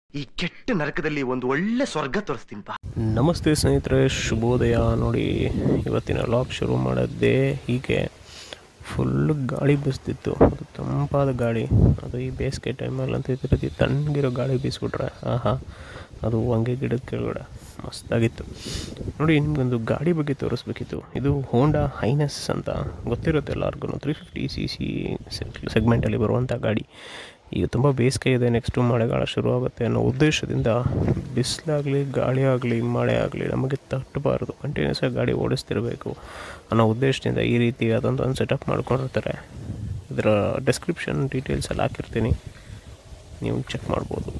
ಈ ಕೆಟ್ಟ ನರಕದಲ್ಲಿ ಒಂದು ಒಳ್ಳೆ ಸ್ವರ್ಗ ತೋರಿಸ್ತೀನಿ ಬಾ ನಮಸ್ತೆ ಸ್ನೇಹಿತರೆ ಶುಭೋದಯ ನೋಡಿ ಇವತ್ತಿನ ಲಾಗ್ ಶುರು ಮಾಡೋದೇ ಹೀಗೆ ಫುಲ್ ಗಾಳಿ ಬೀಸ್ತಿತ್ತು ಅದು ತಂಪಾದ ಗಾಳಿ ಅದು ಈ ಬೇಸಿಗೆ ಟೈಮಲ್ಲಿ ಅಂತ ಈ ರೀತಿ ತಣ್ಣಗಿರೋ ಗಾಳಿ ಬೀಸ್ಬಿಟ್ರೆ ಆಹಾ ಅದು ಹಂಗೆ ಗಿಡದ ಕೆಳಗಡೆ ಮಸ್ತಾಗಿತ್ತು ನೋಡಿ ನಿಮಗೊಂದು ಗಾಡಿ ಬಗ್ಗೆ ತೋರಿಸ್ಬೇಕಿತ್ತು ಇದು ಹೋಂಡಾ ಹೈನೆಸ್ ಅಂತ ಗೊತ್ತಿರುತ್ತೆ ಎಲ್ಲರಿಗೂ ತ್ರೀ ಫಿಫ್ಟಿ ಸಿ ಸಿ ಸೆಗ್ಮೆಂಟಲ್ಲಿ ಬರುವಂಥ ಗಾಡಿ ಈಗ ತುಂಬ ಬೇಸಿಗೆ ಇದೆ ನೆಕ್ಸ್ಟು ಮಳೆಗಾಲ ಶುರು ಆಗುತ್ತೆ ಅನ್ನೋ ಉದ್ದೇಶದಿಂದ ಬಿಸಿಲಾಗಲಿ ಗಾಳಿ ಆಗಲಿ ಮಳೆ ಆಗಲಿ ನಮಗೆ ತಟ್ಟಬಾರ್ದು ಕಂಟಿನ್ಯೂಸ್ ಆಗಿ ಗಾಡಿ ಓಡಿಸ್ತಿರಬೇಕು ಅನ್ನೋ ಉದ್ದೇಶದಿಂದ ಈ ರೀತಿಯಾದಂಥ ಒಂದು ಸೆಟಪ್ ಮಾಡ್ಕೊಂಡಿರ್ತಾರೆ ಇದರ ಡಿಸ್ಕ್ರಿಪ್ಷನ್ ಡೀಟೇಲ್ಸ್ ಎಲ್ಲ ಹಾಕಿರ್ತೀನಿ ನೀವು ಚೆಕ್ ಮಾಡ್ಬೋದು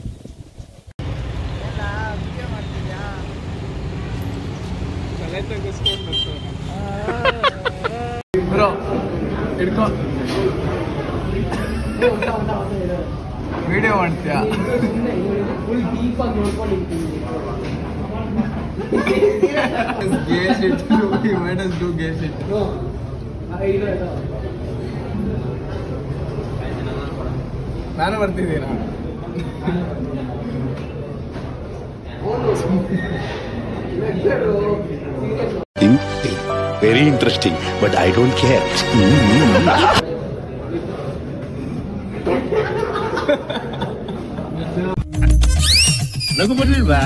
ಬ್ರೋ ಹಿಡ್ಕೊ ವಿಡಿಯೋ ಮಾಡ್ತೀಯಾ ಗೇರ್ ಶಿಟ್ ಮೆಡ್ ಅಸ್ ಡೂ ಗೇರ್ ಶಿಟ್ ನಾನು ಬರ್ತಿದ್ದೀನ thing very interesting but i don't care ನಗು ಬರ್ಲಿಲ್ವಾ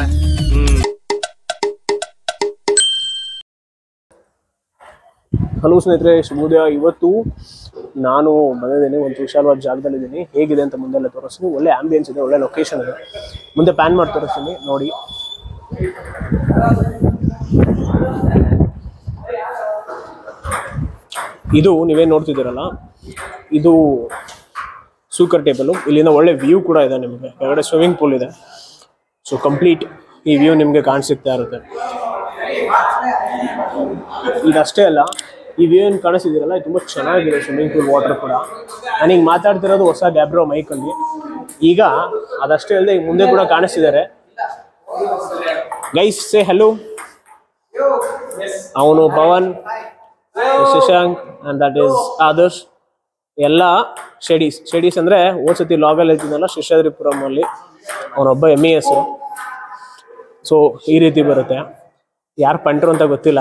ಹಲೋ ಸ್ನೇಹಿತರೆ ಶುಭೋದಯ ಇವತ್ತು ನಾನು ಬಂದಿದ್ದೀನಿ ಒಂದು ವಿಶಾಲವಾದ ಜಾಗದಲ್ಲಿದ್ದೀನಿ ಹೇಗಿದೆ ಅಂತ ಮುಂದೆಲ್ಲ ತೋರಿಸ್ತೀನಿ ಒಳ್ಳೆ ಆಂಬಿಯನ್ಸ್ ಇದೆ ಒಳ್ಳೆ ಲೊಕೇಶನ್ ಇದೆ ಮುಂದೆ ಪ್ಯಾನ್ ಮಾಡಿ ತೋರಿಸ್ತೀನಿ ನೋಡಿ ಇದು ನೀವೇನು ನೋಡ್ತಿದ್ದೀರಲ್ಲ ಇದು ಸೂಕರ್ ಟೇಬಲು ಇಲ್ಲಿಂದ ಒಳ್ಳೆ ವ್ಯೂ ಕೂಡ ಇದೆ ನಿಮಗೆ ಕೆಳಗಡೆ ಸ್ವಿಮ್ಮಿಂಗ್ ಪೂಲ್ ಇದೆ ಸೊ ಕಂಪ್ಲೀಟ್ ಈ ವ್ಯೂ ನಿಮಗೆ ಕಾಣಿಸಿಗ್ತಾ ಇರುತ್ತೆ ಇದಷ್ಟೇ ಅಲ್ಲ ಈ ವ್ಯೂ ಏನು ಕಾಣಿಸ್ತಿದ್ದೀರಲ್ಲ ಇದು ತುಂಬ ಚೆನ್ನಾಗಿದೆ ಸ್ವಿಮ್ಮಿಂಗ್ ಪೂಲ್ ವಾಟರ್ ಕೂಡ ನಾನು ಈಗ ಮಾತಾಡ್ತಿರೋದು ಹೊಸ ಗ್ಯಾಬ್ರೋ ಮೈಕಲ್ಲಿ ಈಗ ಅದಷ್ಟೇ ಅಲ್ಲದೆ ಈಗ ಮುಂದೆ ಕೂಡ ಕಾಣಿಸ್ತಿದ್ದಾರೆ ಗೈಸ್ ಸೇ ಹಲೋ ಅವನು Pavan Shashank and that is Adarsh ಎಲ್ಲ ಶೆಡೀಸ್ ಶೆಡೀಸ್ ಅಂದರೆ ಓದ್ಸತಿ ಲಾಗಲ್ಲಿ ಹೇಳ್ತಿದ್ದಲ್ಲ ಶೇಷಾದ್ರಿಪುರಂ ಅಲ್ಲಿ ಅವನೊಬ್ಬ ಎಮ್ ಇ ಎಸ್ ಸೊ ಈ ರೀತಿ ಬರುತ್ತೆ ಯಾರು ಪಂಟ್ರು ಅಂತ ಗೊತ್ತಿಲ್ಲ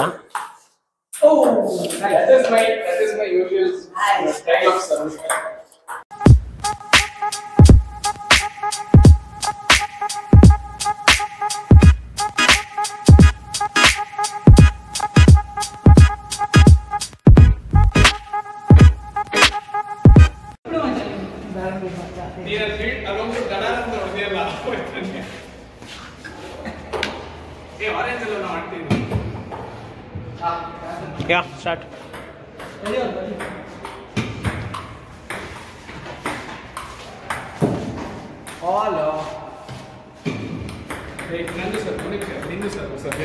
ಯಾ ಸ್ಟಾರ್ಟ್ ನಂದು ಸರ್ ನಿಂದು ಸರ್ ಸರ್